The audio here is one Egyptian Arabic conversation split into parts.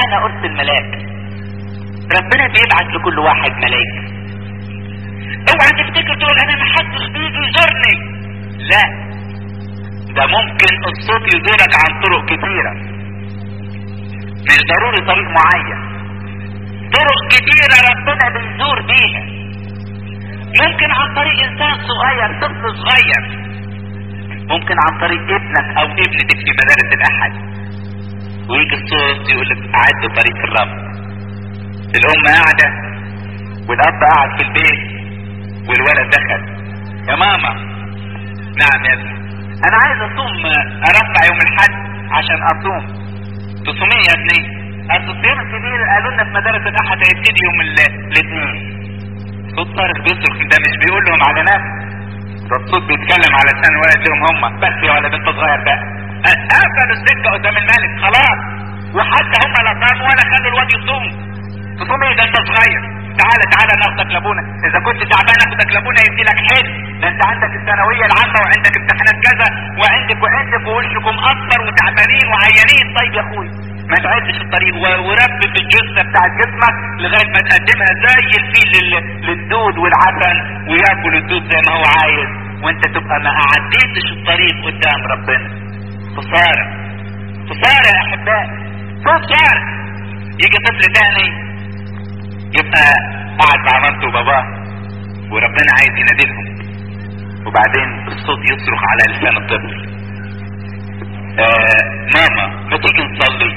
انا ارسل ملاك ربنا بيبعت لكل واحد ملاك اوعى تفتكر تقول انا ما حدش بيجي يزورني لا ده ممكن الصوت يزورك عن طرق كتيرة مش ضروري طريق معين طرق كتيرة ربنا بيزور بيها ممكن عن طريق انسان صغير طفل صغير ممكن عن طريق ابنك او ابنتك في مدارس الاحد ويجي الصوت يقول لك اعد طريق الرب الام قاعده والاب قاعد في البيت والولد دخل يا ماما نعم يا ابني انا عايز اصوم ارفع يوم الحد عشان اصوم تصومي يا ابني اصل الصيام الكبير قالوا لنا في مدارس الاحد هيبتدي يوم الاثنين صوت صارخ بيصرخ ده مش بيقول لهم على نفسه ده الصوت بيتكلم على لسان الولد لهم هم بس يا ولد انت صغير بقى قفلوا السكه قدام الملك خلاص وحتى هم لا صاموا ولا خلوا الواد يصوم تصوم ايه ده انت صغير تعالى تعالى ناخدك لابونا اذا كنت تعبان اخدك لابونا يدي لك حلم ده انت عندك الثانويه العامه وعندك امتحانات كذا وعندك وعندك ووشكم اصفر وتعبانين وعيانين طيب يا اخوي ما تعدش الطريق ورب في الجثه بتاعت جسمك لغايه ما تقدمها زي الفيل لل- للدود والعفن وياكل الدود زي ما هو عايز وانت تبقى ما عديتش الطريق قدام ربنا خساره خساره يا احبائي خساره يجي طفل تاني يبقى قاعد مع مامته وباباه وربنا عايز ينادلهم وبعدين الصوت يصرخ على لسان الطفل آه ماما ما تيجي نصلي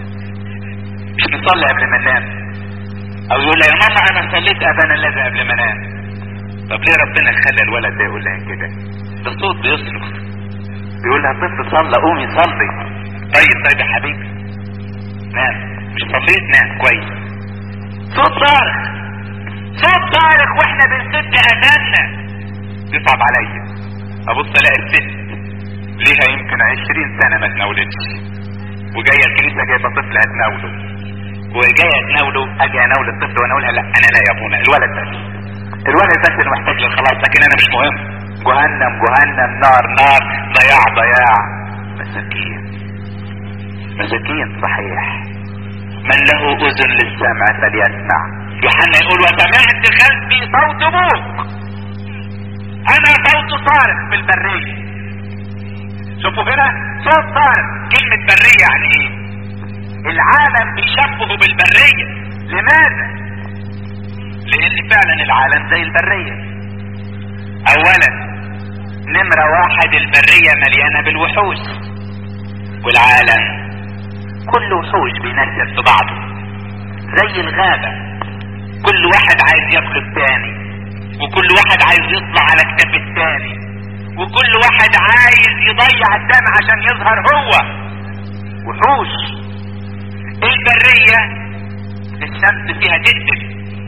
مش نصلي قبل ما ننام او يقول لها يا ماما انا صليت ابانا الذي قبل ما انام طب ليه ربنا خلى الولد ده يقول لها كده ده الصوت بيصرخ بيقول لها طفل صلى قومي صلي طيب طيب يا حبيبي نام مش صليت نام كويس صوت صارخ صوت صارخ واحنا بنسد اذاننا يصعب عليا ابص الاقي الست ليها يمكن عشرين سنة ما تناولتش وجاية الكنيسة جايبة طفل هتناوله وجاية تناوله اجي اناول الطفل واناولها لا انا لا يا ابونا الولد بس الولد بس اللي محتاج للخلاص لكن انا مش مهم جهنم جهنم نار نار ضياع ضياع مساكين مساكين صحيح من له اذن للسمع فليسمع يوحنا يقول وسمعت خلفي صوت بوق انا صوت صارخ في البريه شوفوا هنا صوت صارخ كلمة برية يعني ايه العالم بيشبهه بالبرية لماذا لان فعلا العالم زي البرية اولا نمرة واحد البرية مليانة بالوحوش والعالم كل وحوش بينزل في بعضه زي الغابة كل واحد عايز يبقى التاني وكل واحد عايز يطلع على كتاب التاني وكل واحد عايز يضيع الدم عشان يظهر هو وحوش البرية الشمس فيها تقتل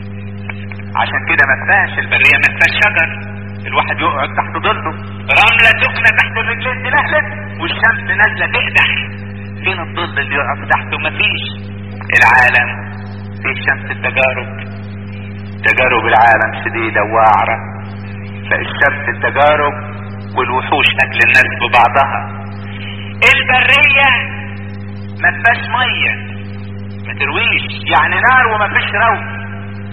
عشان كده ما فيهاش البرية ما فيهاش شجر الواحد يقعد تحت ظله رملة سخنة تحت الرجلين تلهلب والشمس نازلة تقدح فين الظل اللي يقف تحته مفيش العالم فيه شمس التجارب تجارب العالم شديدة وواعرة فالشمس التجارب والوحوش اكل الناس ببعضها البرية ما فيهاش مية ما ترويش يعني نار وما فيش روح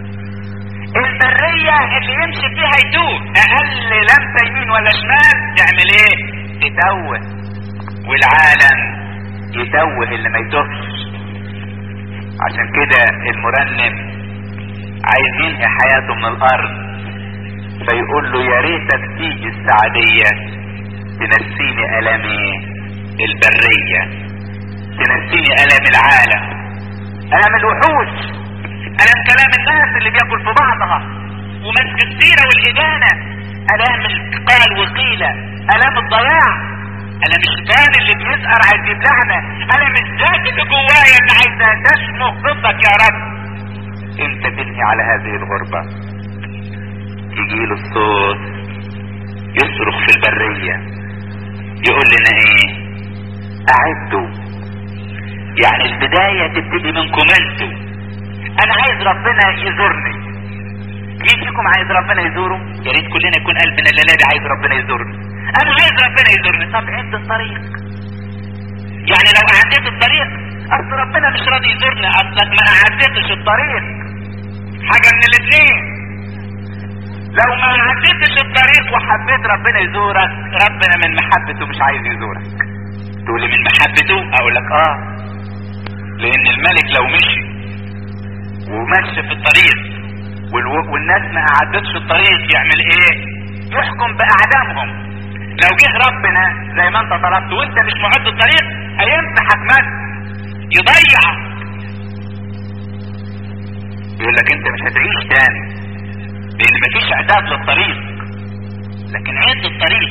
البرية اللي يمشي فيها يتوه اقل لمسة يمين ولا شمال تعمل ايه تتوه والعالم يتوه اللي ما يتوهش عشان كده المرنم عايز ينهي حياته من الارض فيقول له يا ريتك تيجي السعدية تنسيني ألمي البرية تنسيني ألم العالم ألم الوحوش ألم كلام الناس اللي بياكل في بعضها ومسك السيرة والإدانة ألام القال وقيلة ألام الضياع ألم الشيطان اللي بيسأر عايز يبلعنا ألم الذات اللي جوايا اللي عايزة تشمخ ضدك يا رب انت تنهي على هذه الغربة يجي له الصوت يصرخ في البرية يقول لنا ايه اعدوا يعني البداية تبتدي منكم انتوا انا عايز ربنا يزورني مين فيكم عايز ربنا يزوره يا ريت كلنا يكون قلبنا الليله دي عايز ربنا يزورني انا عايز ربنا يزورني طب عد الطريق يعني لو عديت الطريق اصل ربنا مش راضي يزورني اصلك ما عدتش الطريق حاجة من الاثنين لو ما عدتش الطريق وحبيت ربنا يزورك ربنا من محبته مش عايز يزورك تقولي من محبته اقول لك اه لان الملك لو مشي ومشي في الطريق والو... والناس ما اعدتش الطريق يعمل ايه يحكم باعدامهم لو جه ربنا زي ما انت طلبت وانت مش معد الطريق هيمسحك بس يضيعك يقول لك انت مش هتعيش تاني لان مفيش اعداد للطريق لكن عد الطريق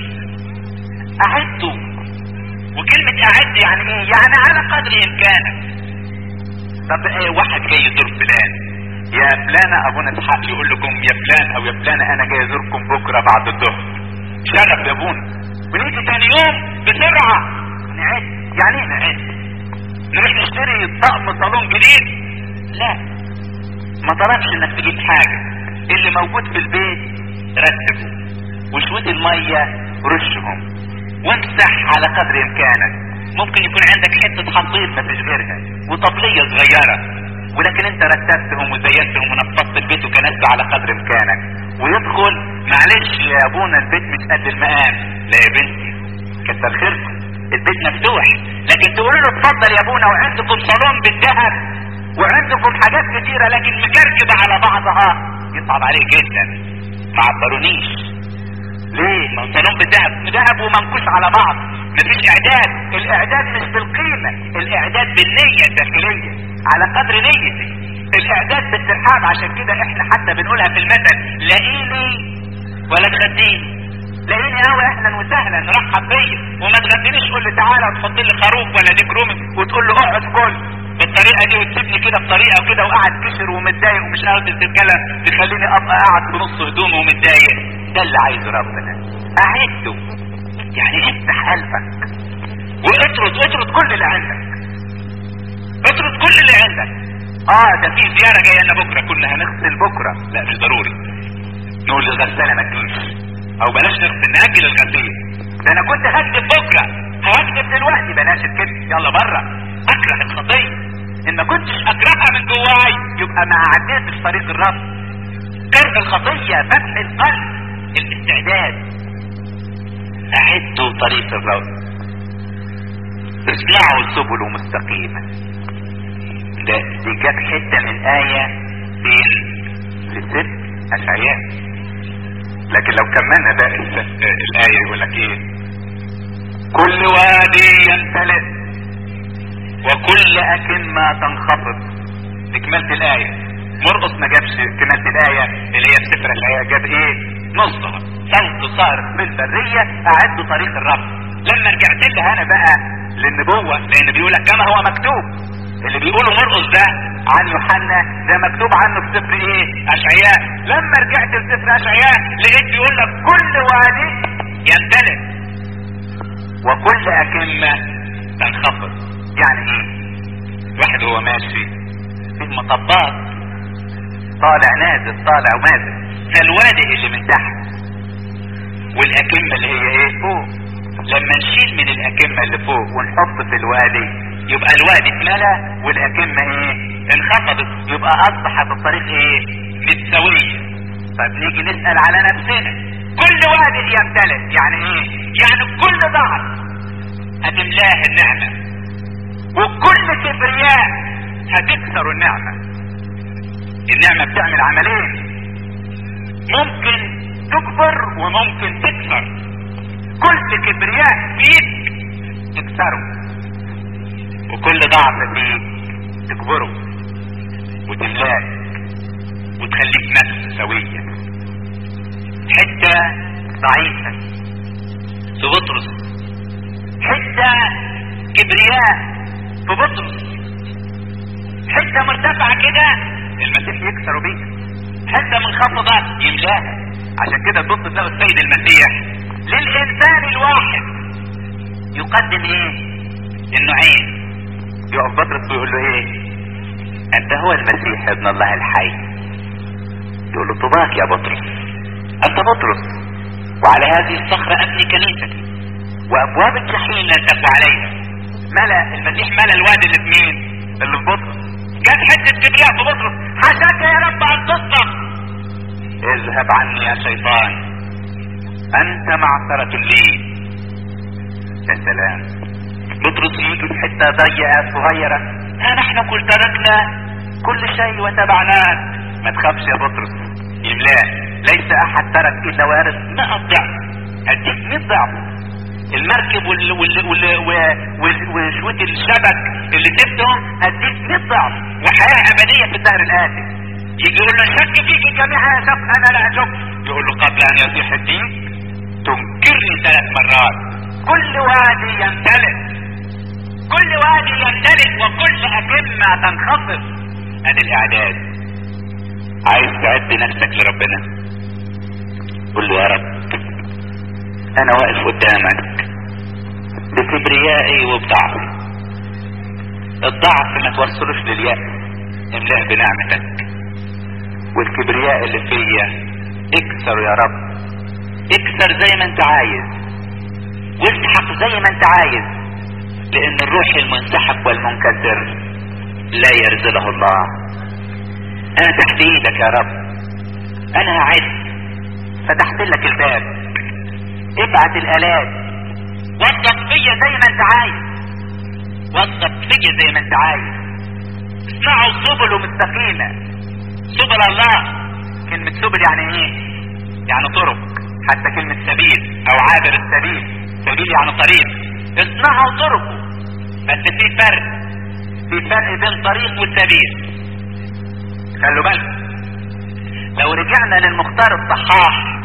اعده وكلمة اعد يعني ايه يعني على قدر امكانك طب ايه واحد جاي يزور فلان يا فلانة ابونا اسحاق يقول لكم يا فلان او يا فلانة انا جاي ازوركم بكرة بعد الظهر شرف يا ابونا ونيجي تاني يوم بسرعة نعد يعني ايه نعد نروح نشتري طقم صالون جديد لا ما طلبش انك تجيب حاجة اللي موجود في البيت رتبه وشوية المية رشهم وامسح على قدر امكانك ممكن يكون عندك حتة حصير ما فيش غيرها وطبلية صغيرة ولكن انت رتبتهم وزينتهم ونفضت البيت وكنست على قدر امكانك ويدخل معلش يا ابونا البيت مش قد المقام لا يا بنتي كتر خيركم البيت مفتوح لكن تقولوا له اتفضل يا ابونا وعندكم صالون بالذهب وعندكم حاجات كتيرة لكن مكركبة على بعضها يصعب عليه جدا ما عبرونيش ليه ما هو صالون بالذهب ذهب ومنكوش على بعض مفيش اعداد الاعداد مش بالقيمة الاعداد بالنية الداخلية على قدر نيتي الاعداد بالترحاب عشان كده احنا حتى بنقولها في المثل لاقيني ولا تغديني لاقيني قوي اهلا وسهلا رحب بيا وما تغدينيش قول لي تعالى وتحط لي خروف ولا ديك رومي وتقول له اقعد كل بالطريقه دي وتسيبني كده بطريقه وكده وقاعد كشر ومتضايق ومش قادر تتكلم تخليني ابقى قاعد في نص هدومي ومتضايق ده اللي عايزه ربنا اعده يعني افتح قلبك واطرد اطرد كل اللي عندك اطرد كل اللي عندك اه ده في زياره جايه لنا بكره كنا هنغسل بكره لا مش ضروري نقول للغساله ما تجيش او بلاش نغسل ناجل الغسيل ده انا كنت هكتب بكره هكتب دلوقتي بلاش الكتب يلا بره اكره الخطيه ان ما كنتش اكرهها من جواي يبقى ما عديتش طريق الرب كره الخطيه فتح القلب الاستعداد اعدوا طريق الرب اصنعوا السبل مستقيمة ده دي جت حتة من آية فين لست أشعياء لكن لو كملنا ده الآية يقول لك ايه كل وادي يمتلئ وكل أكمة تنخفض تكملة الآية مرقص ما جابش كمالة الآية اللي هي في سفر أشعياء جاب ايه نصها صوت صارخ بالبرية أعدوا طريق الرب لما رجعت لها أنا بقى للنبوة لأن بيقول لك كما هو مكتوب اللي بيقوله مرقص ده عن يوحنا ده مكتوب عنه في سفر ايه اشعياء لما رجعت لسفر اشعياء لقيت بيقول لك كل وادي يمتلئ وكل اكمة تنخفض يعني ايه واحد هو ماشي في مطبات طالع نازل طالع ونازل ده الوادي اللي من تحت والاكمة اللي هي ايه فوق لما نشيل من الاكمة اللي فوق ونحط في الوادي يبقى الوادي اتملى والاكمة ايه انخفضت يبقى اصبحت الطريق ايه متساوية طب نيجي نسأل على نفسنا كل وادي يمتلئ يعني ايه يعني كل ضعف هتملاه النعمة وكل كبرياء هتكسر النعمة النعمة بتعمل عملين ممكن تكبر وممكن تكسر كل كبرياء فيك تكسره وكل ضعف فيك تكبره وتملاك وتخليك نفس سوية حتة ضعيفة في بطرس حتة كبرياء في بطرس حتة مرتفعة كده المسيح يكسر بيها حتة منخفضة يملاها عشان كده تبص تلاقي السيد المسيح للإنسان الواحد يقدم ايه النوعين يقف بطرس ويقول له ايه انت هو المسيح ابن الله الحي يقول له طباك يا بطرس انت بطرس وعلى هذه الصخرة ابني كنيستي وابواب الجحيم لن تقوى عليها ملا المسيح ملا الوادي اللي في مين اللي في بطرس جت حته كبرياء في بطرس حاشاك يا رب ان تصنع اذهب عني يا شيطان انت معصرة لي يا سلام بطرس يجي في حته ضيقه صغيره ها نحن كل تركنا كل شيء وتبعناك ما تخافش يا بطرس يملاه ليس احد ترك الا وارث 100 ضعف اديك 100 ضعف المركب وال وال وال وال وشوية الشبك اللي سبتهم هديك 100 ضعف وحياة أبدية في الدهر الآتي يجي يقول له شك فيك الجميع يا شك أنا لا أشك يقول له قبل أن يصيح الدين تنكرني ثلاث مرات كل وادي يمتلئ كل وادي يمتلئ وكل أكمة تنخفض أدي الإعداد عايز تعد نفسك لربنا قول له يا رب انا واقف قدامك بكبريائي وبضعفي الضعف ما توصلوش لليأس املاه بنعمتك والكبرياء اللي فيا اكسر يا رب اكسر زي ما انت عايز واسحق زي ما انت عايز لان الروح المنسحق والمنكسر لا يرزله الله انا تحت ايدك يا رب انا هعد فتحت لك الباب ابعت الالات وظف فيا زي ما انت عايز وظف فيا زي ما انت عايز اصنعوا سبل مستقيمة سبل الله كلمة سبل يعني ايه يعني طرق حتى كلمة سبيل او عابر السبيل سبيل يعني طريق اصنعوا طرقه بس في فرق في فرق بين طريق والسبيل خلوا بالكم لو رجعنا للمختار الصحاح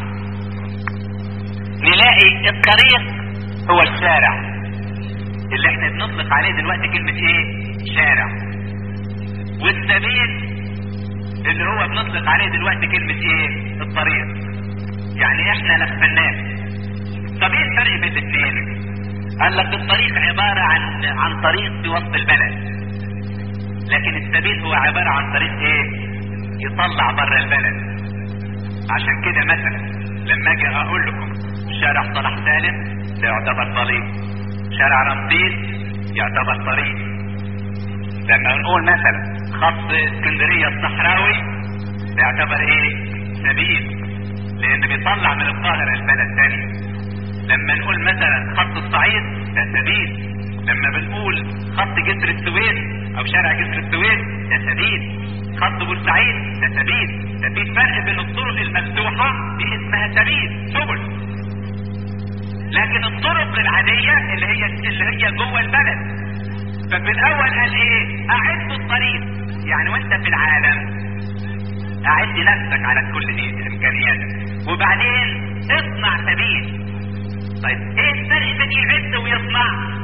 نلاقي الطريق هو الشارع اللي احنا بنطلق عليه دلوقتي كلمة ايه شارع والسبيل اللي هو بنطلق عليه دلوقتي كلمة ايه الطريق يعني احنا نخفناه طب ايه الفرق بين الاثنين قال لك الطريق عبارة عن عن طريق في وسط البلد لكن السبيل هو عبارة عن طريق ايه يطلع بره البلد عشان كده مثلا لما اجي اقول لكم شارع صلاح سالم ده يعتبر طريق شارع رمسيس يعتبر طريق لما نقول مثلا خط اسكندريه الصحراوي ده يعتبر ايه سبيل لان بيطلع من القاهره البلد تاني لما نقول مثلا خط الصعيد ده سبيل لما بنقول خط جسر السويس او شارع جسر السويس ده سبيل خط بورسعيد ده سبيل ده في فرق بين الطرق المفتوحة دي اسمها سبيل سبل لكن الطرق العادية اللي هي اللي هي جوه البلد ففي الاول قال ايه اعد الطريق يعني وانت في العالم اعد نفسك على كل دي امكانياتك وبعدين اصنع سبيل طيب ايه الفرق بين يعد ويصنع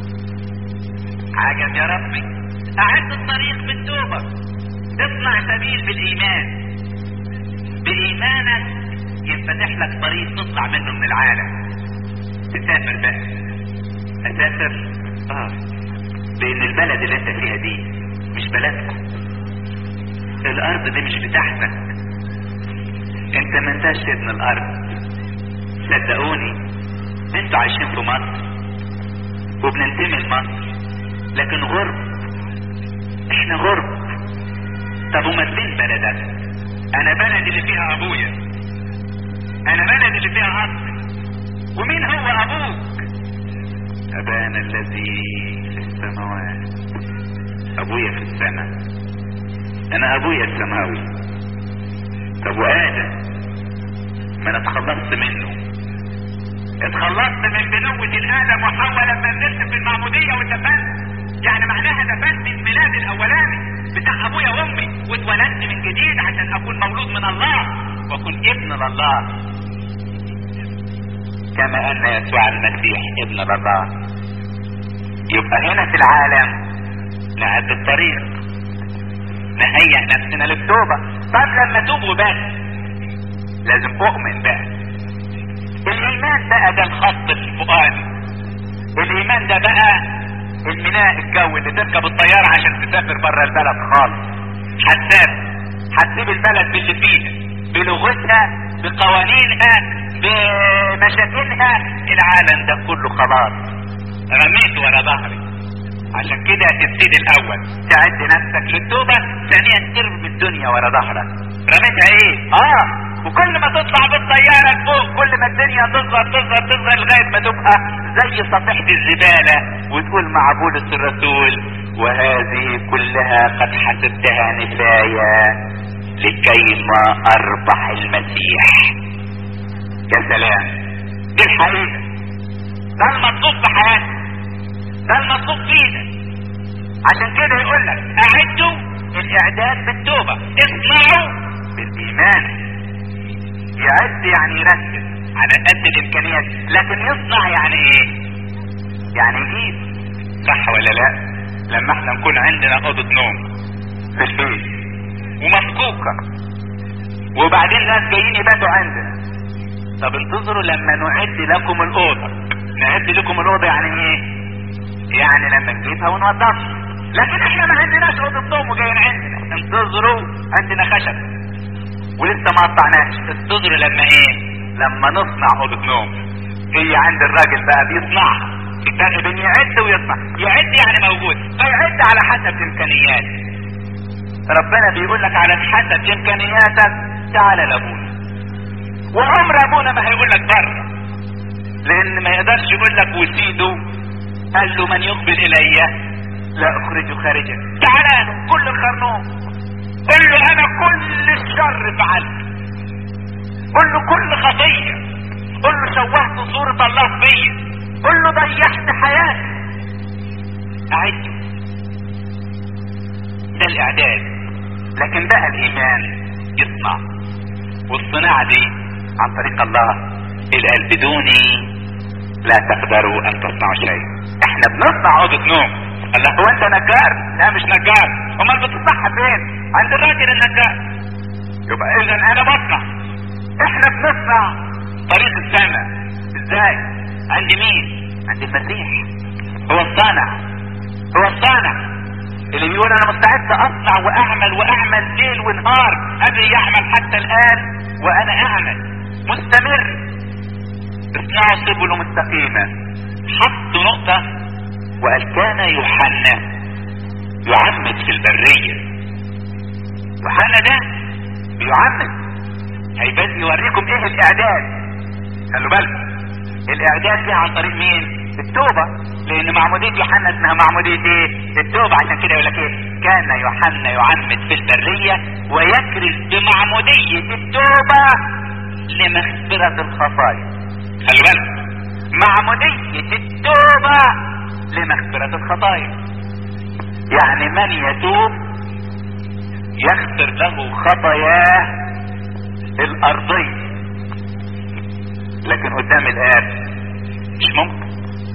عجب يا ربي اعد الطريق بالتوبة اصنع سبيل بالايمان بايمانك ينفتح لك طريق تطلع منه من العالم تسافر بقى اسافر اه لان البلد اللي انت فيها دي مش بلدكم الارض دي مش بتاعتك انت ما انتش ابن الارض صدقوني انتوا عايشين في مصر وبننتمي لمصر لكن غرب احنا غرب طب وما فين بلدك انا بلدي اللي فيها ابويا انا بلدي اللي فيها اصلي ومين هو ابوك ابانا الذي في السماوات ابويا في السماء انا ابويا السماوي طب وادم ما انا اتخلصت منه اتخلصت من بنوة الادم وحواء لما نزلت في المعمودية ودفنت يعني معناها دفنت الميلاد الاولاني بتاع ابويا وامي واتولدت من جديد عشان اكون مولود من الله واكون ابن لله كما ان يسوع المسيح ابن لله يبقى هنا في العالم نعد الطريق نهيئ نفسنا للتوبة طب لما توب وبس لازم اؤمن بقى الايمان بقى ده الخط الفؤادي الايمان ده بقى الميناء الجو اللي تركب الطيارة عشان تسافر بره البلد خالص هتسافر هتسيب البلد باللي فيها بلغتها بقوانينها بمشاكلها العالم ده كله خلاص رميت ورا ظهري عشان كده تبتدي الاول تعد نفسك للتوبة ثانيا ترمي الدنيا ورا ظهرك رميتها ايه اه وكل ما تطلع بالطيارة فوق كل ما الدنيا تصغر تصغر تصغر لغاية ما تبقى زي صفيحة الزبالة وتقول مع بولس الرسول وهذه كلها قد حسبتها نفاية لكي ما اربح المسيح يا سلام دي الحقيقة ده المطلوب في حياتك ده المطلوب فينا عشان كده يقول لك اعدوا الاعداد بالتوبة اصنعوا بالايمان يعد يعني يرتب على قد الامكانيات لكن يصنع يعني ايه يعني يجيب صح ولا لا لما احنا نكون عندنا اوضة نوم في البيت ومفكوكة وبعدين ناس جايين يباتوا عندنا طب انتظروا لما نعد لكم الاوضة نعد لكم الاوضة يعني ايه يعني لما نجيبها ونوضفها لكن احنا ما عندناش اوضة نوم وجايين عندنا انتظروا عندنا خشب ولسه ما قطعناش انتظروا لما ايه لما نصنع اوضة نوم هي عند الراجل بقى بيصنعها الفرق بين يعد ويصنع يعد يعني موجود فيعد على حسب امكانيات ربنا بيقول لك على حسب امكانياتك تعالى لابونا وعمر ابونا ما هيقول لك بره لان ما يقدرش يقول لك وسيده قال له من يقبل الي لا اخرجه خارجا تعالى له كل الخرنوم قل له انا كل الشر فعلت قل له كل خطيه قل له شوهت صورة الله فيا قل له ضيعت حياتي اعد ده الاعداد لكن بقى الايمان يصنع والصناعة دي عن طريق الله اللي قال بدوني لا تقدروا ان تصنعوا شيء احنا بنصنع اوضة نوم الله هو انت نجار لا مش نجار امال بتصنعها فين عند الراجل النجار يبقى اذا انا بصنع احنا بنصنع طريق السماء ازاي عند مين عند المسيح هو الصانع هو الصانع اللي بيقول انا مستعد اصنع واعمل واعمل ليل ونهار ابي يعمل حتى الان وانا اعمل مستمر اصنعوا سبل مستقيمة حط نقطة وقال كان يوحنا يعمد في البرية يوحنا ده بيعمد هيبقى يوريكم ايه الاعداد خلوا بالكم الاعداد دي عن طريق مين التوبة لان معمودية يوحنا اسمها معمودية ايه التوبة عشان كده يقول لك ايه كان يوحنا يعمد في البرية ويكرز بمعمودية التوبة لمغفرة الخطايا خلي بالك معمودية التوبة لمغفرة الخطايا يعني من يتوب يغفر له خطاياه الارضية لكن قدام الاب مش ممكن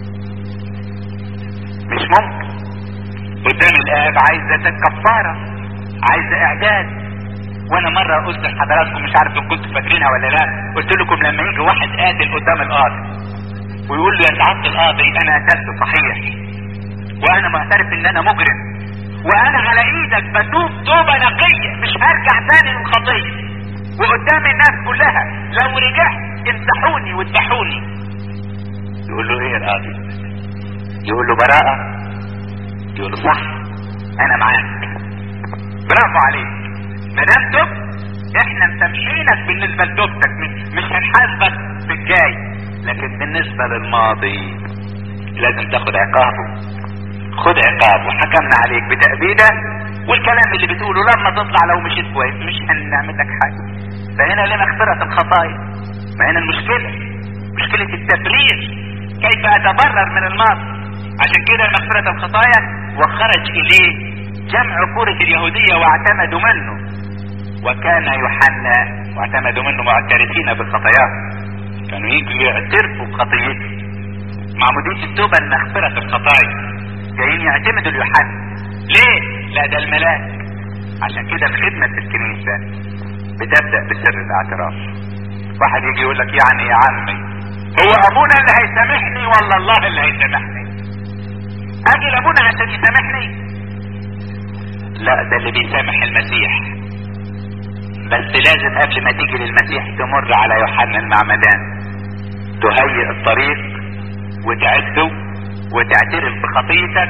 مش ممكن قدام الاب عايزة كفارة عايزة اعداد وانا مرة قلت لحضراتكم مش عارف ان كنتوا فاكرينها ولا لا قلت لكم لما يجي واحد قاتل قدام القاضي ويقول له يا سعادة القاضي انا قتلت صحيح وانا معترف ان انا مجرم وانا على ايدك بتوب توبة نقية مش هرجع تاني للخطية وقدام الناس كلها لو رجعت امسحوني واذبحوني يقول له ايه القاضي يقول له براءة يقول له صح انا معاك برافو عليك ما دام تبت احنا مسامحينك بالنسبه لتوبتك مش هنحاسبك في الجاي لكن بالنسبه للماضي لازم تاخد عقابه خد عقاب وحكمنا عليك بتأبيده والكلام اللي بتقوله لما تطلع لو مشيت كويس مش هنعمل لك حاجه فهنا لمغفرة الخطايا ما هنا المشكلة مشكلة التبرير كيف اتبرر من الماضي عشان كده مغفرة الخطايا وخرج اليه جمع كورة اليهودية واعتمدوا منه وكان يوحنا واعتمدوا منه معترفين بخطاياهم كانوا يجوا يعترفوا بخطيتهم معمودية التوبة لمغفرة الخطايا جايين يعتمدوا ليوحنا ليه؟ لا ده الملاك عشان كده الخدمة في الكنيسة بتبدأ بسر الاعتراف واحد يجي يقول لك يعني يا عمي هو ابونا اللي هيسامحني ولا الله اللي هيسامحني اجي لابونا عشان يسامحني لا ده اللي بيسامح المسيح بس لازم قبل ما تيجي للمسيح تمر على يوحنا المعمدان تهيئ الطريق وتعده وتعترف بخطيتك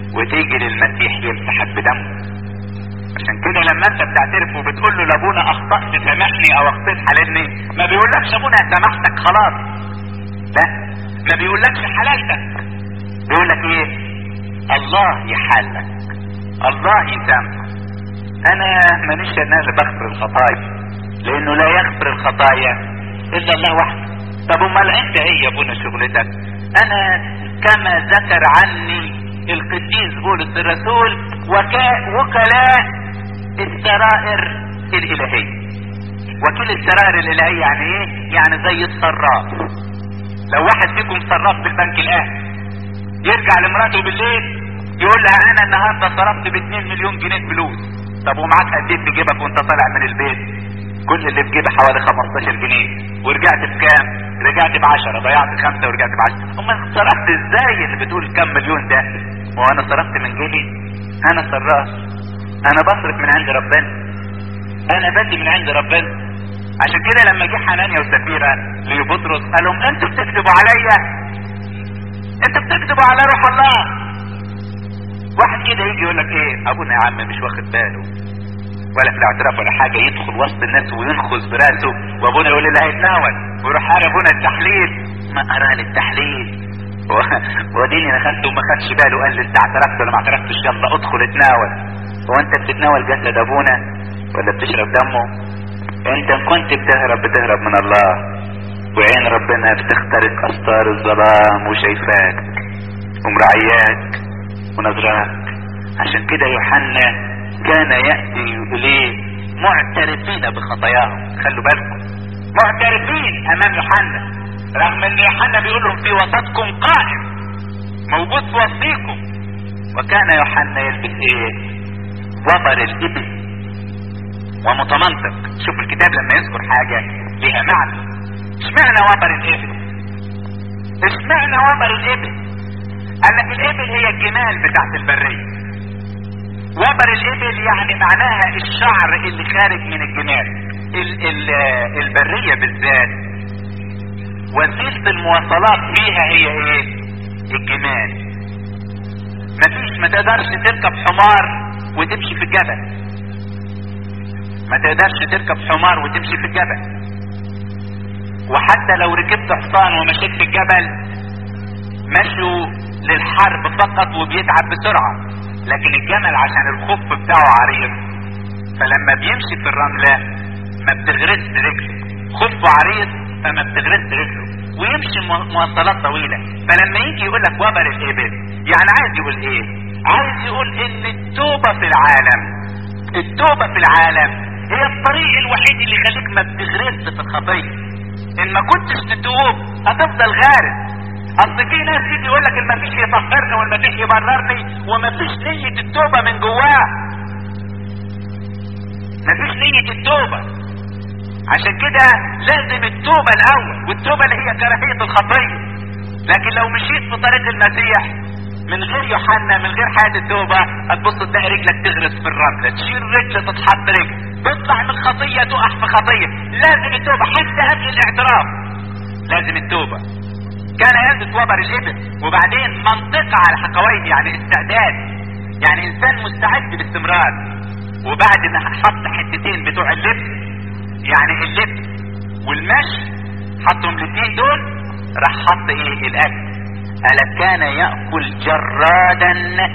وتيجي للمسيح يمسحك بدمه عشان كده لما انت بتعترف وبتقول له لابونا اخطأت سامحني او اخطيت حللني ما بيقولكش ابونا سامحتك خلاص لا ما بيقولكش حلالتك بيقولك ايه الله يحلك الله يسامحك انا مانيش انا اللي بغفر الخطايا لانه لا يغفر الخطايا الا الله وحده طب امال انت ايه يا ابونا شغلتك انا كما ذكر عني القديس بولس الرسول وكا وكلاء السرائر الالهيه وكيل السرائر الالهيه يعني ايه يعني زي الصراف لو واحد فيكم صراف في البنك الاهلي يرجع لمراته بالليل يقول لها انا النهارده صرفت ب 2 مليون جنيه فلوس طب ومعاك قد ايه في جيبك وانت طالع من البيت كل اللي في جيبي حوالي 15 جنيه ورجعت بكام رجعت ب 10 ضيعت خمسه ورجعت ب 10 امال صرفت ازاي اللي بتقول كام مليون ده وانا صرفت من جيبي انا صراف انا بصرف من عند ربنا انا بدي من عند ربنا عشان كده لما جه حنانيا وسفيرة لبطرس قال لهم انتوا بتكذبوا عليا انتوا بتكذبوا على روح الله واحد كده يجي يقول لك ايه ابونا يا عم مش واخد باله ولا في الاعتراف ولا حاجة يدخل وسط الناس وينخز براسه وابونا يقول لي هيتناول ويروح قال ابونا التحليل ما قراني التحليل وديني دخلت وما خدش باله قال لي انت اعترفت ولا ما اعترفتش يلا ادخل اتناول هو انت بتتناول جسد ابونا ولا بتشرب دمه انت كنت بتهرب بتهرب من الله وعين ربنا بتخترق استار الظلام وشايفاك ومراعياك ونظراك عشان كده يوحنا كان يأتي إليه معترفين بخطاياهم خلوا بالكم معترفين أمام يوحنا رغم أن يوحنا بيقول لهم في وسطكم قائم موجود في وسطيكم وكان يوحنا يلبس ايه وبر الإبل ومتمنطق شوف الكتاب لما يذكر حاجة لها معنى اشمعنى وبر الإبل اشمعنى وبر الإبل قال لك الإبل هي الجمال بتاعت البرية وبر الإبل يعني معناها الشعر اللي خارج من الجمال ال ال البرية بالذات وسيلة المواصلات فيها هي ايه الجمال مفيش ما تقدرش تركب حمار وتمشي في الجبل ما تقدرش تركب حمار وتمشي في الجبل وحتى لو ركبت حصان ومشيت في الجبل مشوا للحرب فقط وبيتعب بسرعة لكن الجمل عشان الخف بتاعه عريض فلما بيمشي في الرملة ما بتغرس رجله خفه عريض فما بتغرس رجله ويمشي مواصلات طويلة فلما يجي يقول لك وبر الإبل يعني عايز يقول ايه عايز يقول ان التوبة في العالم التوبة في العالم هي الطريق الوحيد اللي يخليك ما بتغرس في الخطية ان ما كنتش تتوب هتفضل غارس اصل في ناس يجي يقول لك المسيح يطهرني والمسيح يبررني ومفيش نية التوبة من جواه مفيش نية التوبة عشان كده لازم التوبة الاول والتوبة اللي هي كراهية الخطية لكن لو مشيت في طريق المسيح من غير يوحنا من غير حياة التوبة هتبص تلاقي رجلك تغرس في الرملة تشيل رجل تتحط رجل تطلع من خطية تقع في خطية لازم التوبة حتى قبل الاعتراف لازم التوبة كان يلبس وبر الابل وبعدين منطقة على حقويه يعني استعداد يعني انسان مستعد باستمرار وبعد ما حط حتتين بتوع اللبس يعني اللبس والمشي حطهم الاثنين دول راح حط ايه الاكل قال كان يأكل جرادا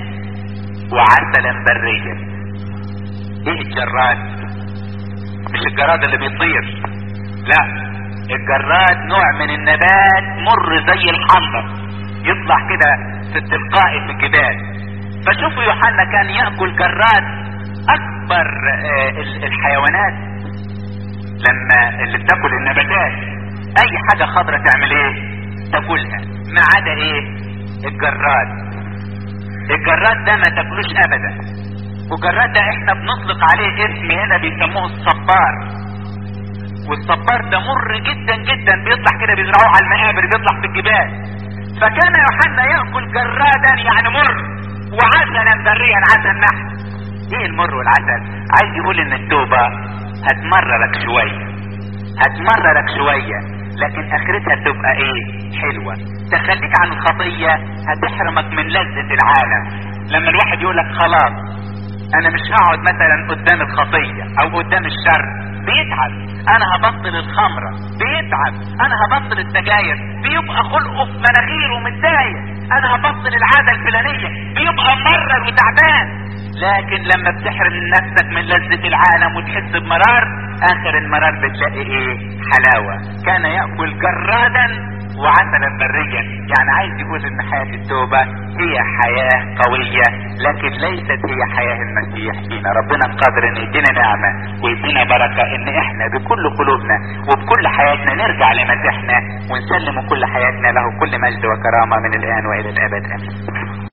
وعسلا بريا ايه الجراد مش الجراد اللي بيطير لا الجراد نوع من النبات مر زي الحنظر يطلع كده في التلقائي في الجبال فشوفوا يوحنا كان يأكل جراد اكبر آه الحيوانات لما اللي بتاكل النباتات اي حاجة خضرة تعمل ايه تاكلها ما عدا ايه الجراد الجراد ده ما تاكلوش ابدا والجراد ده احنا بنطلق عليه اسم هنا بيسموه الصبار والصبار ده مر جدا جدا بيطلع كده بيزرعوه على المقابر بيطلع في الجبال فكان يوحنا ياكل جرادا يعني مر وعسلا بريا عسل نحل ايه المر والعسل عايز يقول ان التوبه هتمررك شويه هتمررك شويه لكن اخرتها تبقى ايه حلوه تخليك عن الخطيه هتحرمك من لذه العالم لما الواحد يقول لك خلاص انا مش هقعد مثلا قدام الخطية او قدام الشر بيتعب انا هبطل الخمرة بيتعب انا هبطل السجاير بيبقى خلقه في مناخيره متضايق انا هبطل العادة الفلانية بيبقى مرر وتعبان لكن لما بتحرم نفسك من لذة العالم وتحس بمرار اخر المرار بتلاقي ايه حلاوة كان يأكل جرادا وعسلا بريا يعني عايز يقول ان حياة التوبة هي حياة قوية لكن ليست هي حياة المسيح فينا ربنا قادر ان يدينا نعمة ويدينا بركة ان احنا بكل قلوبنا وبكل حياتنا نرجع لمسيحنا ونسلم كل حياتنا له كل مجد وكرامة من الان والى الابد امين